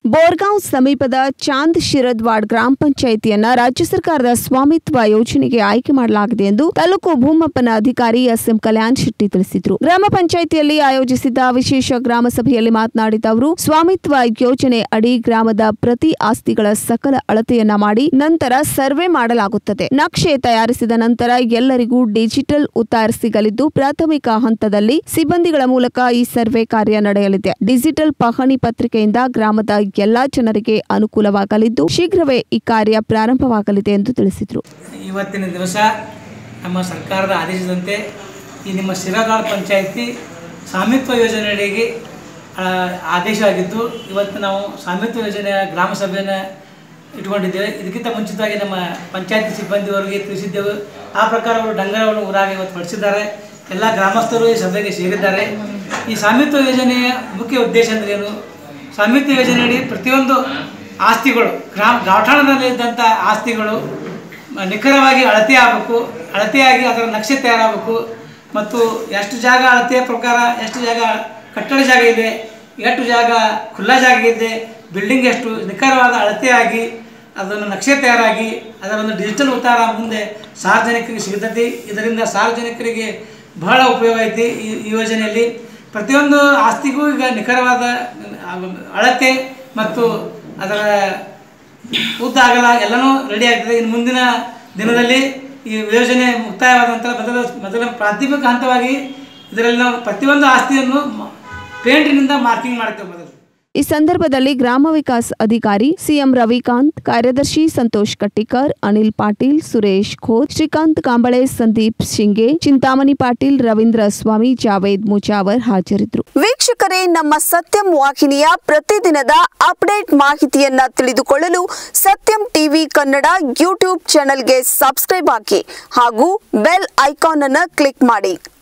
ಬೋರ್ಗಾಂವ್ ಸಮೀಪದ ಚಾಂದ್ ಶಿರದ್ವಾಡ್ ಗ್ರಾಮ ಪಂಚಾಯಿತಿಯನ್ನ ರಾಜ್ಯ ಸರ್ಕಾರದ ಸ್ವಾಮಿತ್ವ ಯೋಜನೆಗೆ ಆಯ್ಕೆ ಮಾಡಲಾಗಿದೆ ಎಂದು ತಾಲೂಕು ಭೂಮಪ್ಪನ ಅಧಿಕಾರಿ ಎಸ್ಎಂ ಕಲ್ಯಾಣ್ ಶೆಟ್ಟಿ ತಿಳಿಸಿದರು ಗ್ರಾಮ ಪಂಚಾಯಿತಿಯಲ್ಲಿ ಆಯೋಜಿಸಿದ್ದ ವಿಶೇಷ ಗ್ರಾಮ ಸಭೆಯಲ್ಲಿ ಮಾತನಾಡಿದ ಅವರು ಸ್ವಾಮಿತ್ವ ಯೋಜನೆ ಅಡಿ ಗ್ರಾಮದ ಪ್ರತಿ ಆಸ್ತಿಗಳ ಸಕಲ ಅಳತೆಯನ್ನ ಮಾಡಿ ನಂತರ ಸರ್ವೆ ಮಾಡಲಾಗುತ್ತದೆ ನಕ್ಷೆ ತಯಾರಿಸಿದ ನಂತರ ಎಲ್ಲರಿಗೂ ಡಿಜಿಟಲ್ ಉತ್ತಾರ ಸಿಗಲಿದ್ದು ಪ್ರಾಥಮಿಕ ಹಂತದಲ್ಲಿ ಸಿಬ್ಬಂದಿಗಳ ಮೂಲಕ ಈ ಸರ್ವೆ ಕಾರ್ಯ ನಡೆಯಲಿದೆ ಡಿಜಿಟಲ್ ಪಹಣಿ ಪತ್ರಿಕೆಯಿಂದ ಗ್ರಾಮದ ಎಲ್ಲಾ ಜನರಿಗೆ ಅನುಕೂಲವಾಗಲಿದ್ದು ಶೀಘ್ರವೇ ಈ ಕಾರ್ಯ ಪ್ರಾರಂಭವಾಗಲಿದೆ ಎಂದು ತಿಳಿಸಿದರು ಇವತ್ತಿನ ದಿವಸ ನಮ್ಮ ಸರ್ಕಾರದ ಆದೇಶದಂತೆ ಈ ನಿಮ್ಮ ಶಿರಗಾಳ ಪಂಚಾಯಿತಿ ಸ್ವಾಮಿತ್ವ ಯೋಜನೆಯಡಿಗೆ ಆ, ಆದೇಶವಾಗಿದ್ದು ಇವತ್ತು ನಾವು ಸ್ವಾಮಿತ್ವ ಯೋಜನೆಯ ಗ್ರಾಮ ಸಭೆಯನ್ನು ಇಟ್ಕೊಂಡಿದ್ದೇವೆ ಇದಕ್ಕಿಂತ ಮುಂಚಿತವಾಗಿ ನಮ್ಮ ಪಂಚಾಯತಿ ಸಿಬ್ಬಂದಿಯವರಿಗೆ ತಿಳಿಸಿದ್ದೆವು ಆ ಪ್ರಕಾರ ಅವರು ಡಂಗರವನ್ನು ಊರಾಗ ಇವತ್ತು ಹೊರಡಿಸಿದ್ದಾರೆ ಎಲ್ಲ ಗ್ರಾಮಸ್ಥರು ಈ ಸಭೆಗೆ ಸೇರಿದ್ದಾರೆ ಈ ಸ್ವಾಮಿತ್ವ ಯೋಜನೆಯ ಮುಖ್ಯ ಉದ್ದೇಶ ಅಂದರೆ ಏನು ಸ್ವಾಮಿತ್ವ ಯೋಜನೆಯಡಿ ಪ್ರತಿಯೊಂದು ಆಸ್ತಿಗಳು ಗ್ರಾಮ ಗಾವಠಾಣದಲ್ಲಿದ್ದಂಥ ಆಸ್ತಿಗಳು ಮ- ನಿಖರವಾಗಿ ಅಳತೆ ಆಗಬೇಕು ಅಳತೆಯಾಗಿ ಅದರ ನಕ್ಷೆ ತಯಾರಾಗಬೇಕು ಮತ್ತು ಎಷ್ಟು ಜಾಗ ಅಳತೆಯ ಪ್ರಕಾರ ಎಷ್ಟು ಜಾಗ ಕಟ್ಟಡ ಜಾಗ ಇದೆ ಎಷ್ಟು ಜಾಗ ಖುಲ್ಲಾ ಜಾಗ ಇದೆ ಬಿಲ್ಡಿಂಗ್ ಎಷ್ಟು ನಿಖರವಾದ ಅಳತೆಯಾಗಿ ಅದನ್ನು ನಕ್ಷೆ ತಯಾರಾಗಿ ಅದರ ಒಂದು ಡಿಜಿಟಲ್ ಉತ್ತಾರ ಮುಂದೆ ಸಾರ್ವಜನಿಕರಿಗೆ ಸಿಗ್ತೈತಿ ಇದರಿಂದ ಸಾರ್ವಜನಿಕರಿಗೆ ಬಹಳ ಉಪಯೋಗ ಐತಿ ಈ ಈ ಯೋಜನೆಯಲ್ಲಿ ಪ್ರತಿಯೊಂದು ಆಸ್ತಿಗೂ ಈಗ ನಿಖರವಾದ ಅಳತೆ ಮತ್ತು ಅದರ ಉದ್ದ ಅಗಲ ಎಲ್ಲನೂ ರೆಡಿ ಆಗ್ತದೆ ಇನ್ನು ಮುಂದಿನ ದಿನದಲ್ಲಿ ಈ ಯೋಜನೆ ಮುಕ್ತಾಯವಾದ ನಂತರ ಮೊದಲ ಮೊದಲ ಪ್ರಾಥಮಿಕ ಹಂತವಾಗಿ ಇದರಲ್ಲಿ ನಾವು ಪ್ರತಿಯೊಂದು ಆಸ್ತಿಯನ್ನು ಮ- ಪೇಂಟಿನಿಂದ ಮಾರ್ಕಿಂಗ್ ಮಾಡ್ತೇವೆ ಮೊದಲು ಈ ಸಂದರ್ಭದಲ್ಲಿ ಗ್ರಾಮ ವಿಕಾಸ್ ಅಧಿಕಾರಿ ಸಿಎಂ ರವಿಕಾಂತ್ ಕಾರ್ಯದರ್ಶಿ ಸಂತೋಷ್ ಕಟ್ಟಿಕರ್ ಅನಿಲ್ ಪಾಟೀಲ್ ಸುರೇಶ್ ಖೋತ್ ಶ್ರೀಕಾಂತ್ ಕಾಂಬಳೆ ಸಂದೀಪ್ ಶಿಂಗೆ ಚಿಂತಾಮಣಿ ಪಾಟೀಲ್ ರವೀಂದ್ರ ಸ್ವಾಮಿ ಜಾವೇದ್ ಮುಜಾವರ್ ಹಾಜರಿದ್ದರು ವೀಕ್ಷಕರೇ ನಮ್ಮ ಸತ್ಯಂ ವಾಹಿನಿಯ ಪ್ರತಿದಿನದ ಅಪ್ಡೇಟ್ ಮಾಹಿತಿಯನ್ನ ತಿಳಿದುಕೊಳ್ಳಲು ಸತ್ಯಂ ಟಿವಿ ಕನ್ನಡ ಯೂಟ್ಯೂಬ್ ಚಾನೆಲ್ಗೆ ಸಬ್ಸ್ಕ್ರೈಬ್ ಹಾಕಿ ಹಾಗೂ ಬೆಲ್ ಐಕಾನ್ ಅನ್ನು ಕ್ಲಿಕ್ ಮಾಡಿ